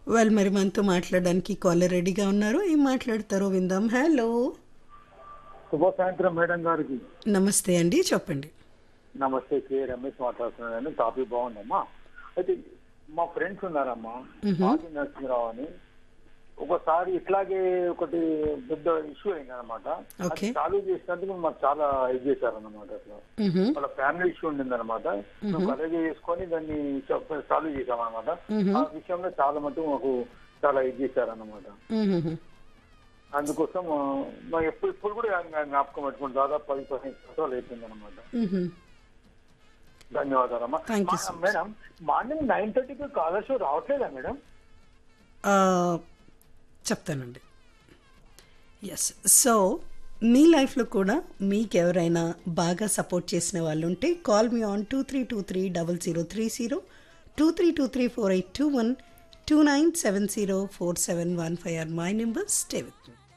వాళ్ళు మరి మనతో మాట్లాడడానికి కాలర్ రెడీగా ఉన్నారు ఏం మాట్లాడతారో విందాం హలో శుభ సాయంత్రం మేడం గారికి నమస్తే అండి చెప్పండి నమస్తే కే రమేష్ మాట్లాడుతున్నాను టాపిక్ బాగుందమ్మా అయితే మా ఫ్రెండ్స్ ఉన్నారమ్మా ఆది నరసింహరావు అని ఒకసారి ఇట్లాగే ఒకటి పెద్ద ఇష్యూ అయింది అనమాట Okay. చాలు చేసినందుకు మాకు చాలా ఇది చేశారన్నమాట అట్లా మ్హూ. వాళ్ళ ఫ్యామిలీ ఇష్యూ ఉండింది అనమాట మేము అలాగే చేసుకొని దాన్ని సాల్వ్ చేసామన్నమాట ఆ విషయంలో చాలా మటుకు మాకు చాలా ఇది చేశారన్నమాట మ్హూ. అందుకోసం ఆ, మా ఎప్పుడు ఇప్పుడు కూడా జ్ఞా- జ్ఞాపకం పెట్టుకుని దాదాపు పది పదిహేను సంవత్సరాలు అయిపోయింది అనమాట మ్హూ. ధన్యవాదాలమ్మా Thank you so మా- మేడం మార్నింగ్ నైన్ థర్టీకి కాలర్ షో రావట్లేదా మేడం ఆ, చెప్తానండి ఎస్ సో మీ లైఫ్లో కూడా మీకు ఎవరైనా బాగా సపోర్ట్ చేసిన వాళ్ళు ఉంటే call me on two three two three double zero three zero two three two three four eight two one two nine seven zero four seven one five or my number stay with me